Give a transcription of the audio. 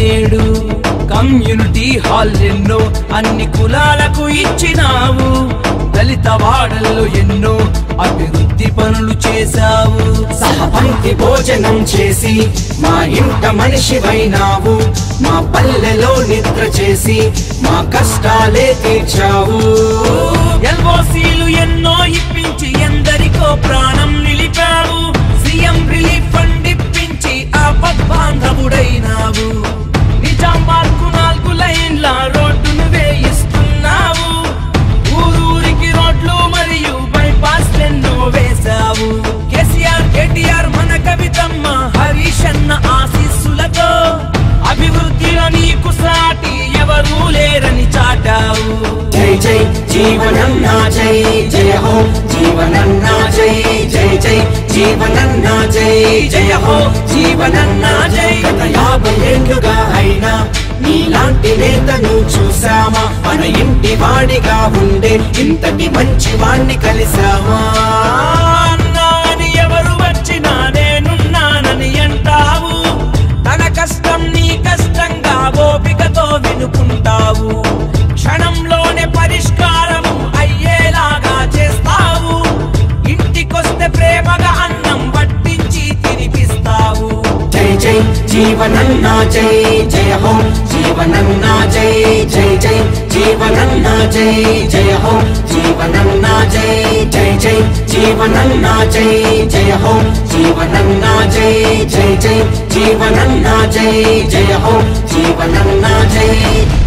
నేడు community hall ఎన్నో అన్ని కులాలకు ఇచ్చినావు దళిత వాడల్లో ఎన్నో అభివృద్ధి పనులు చేశావు సహపంక్తి భోజనం చేసి మా ఇంట మనిషివైనావు మా పల్లెలో నిద్ర చేసి మా కష్టాలే తీర్చావు ఎల్ఓసీలు ఎన్నో ఇప్పించి ఎందరికో ప్రాణం నిలిపావు సీఎం రిలీఫ్ ఫండ్ ఇప్పించి ఆపద్బాంధవుడైనావు నిజాం మార్కు నాలుగు లైన్ల రోడ్డును వేయిస్తున్నావు ఊరూరికి రోడ్లు మరియు బైపాస్ ఎన్నో వేశావు కేసీఆర్ కేటీఆర్ మన కవితమ్మ హరీష్ అన్న ఆశీస్సులతో అభివృద్ధిలో నీకు సాటి ఎవరూ లేరని చాటావు జై జై జీవనన్నా జై జయ హో జీవనన్నా జై జై జై జీవనన్నా జై జయ హో జీవనన్నా జై గత యాభై ఏళ్ళుగా అయినా నీలాంటి నేతను చూసామా మన ఇంటి వాడిగా ఉండే ఇంతటి మంచి వాణ్ణి కలిసామా అన్నా అని ఎవరు వచ్చినా నేనున్నానని అంటావు తన కష్టం నీ కష్టంగా ఓపికతో వినుకుంటావు క్షణంలోనే పరిష్కారం అయ్యేలాగా చేస్తావు ఇంటికొస్తే ప్రేమగా అన్నం వడ్డించి తినిపిస్తావు జై జై జీవనన్నా జై జయ హో జీవనన్నా జై జై జై జీవనన్నా జై జయ హో జీవనన్నా జై జై జై జీవనన్నా జై జయ హో జీవనన్నా జై జై జై జీవనన్నా జై జయ హో జీవనన్నా జై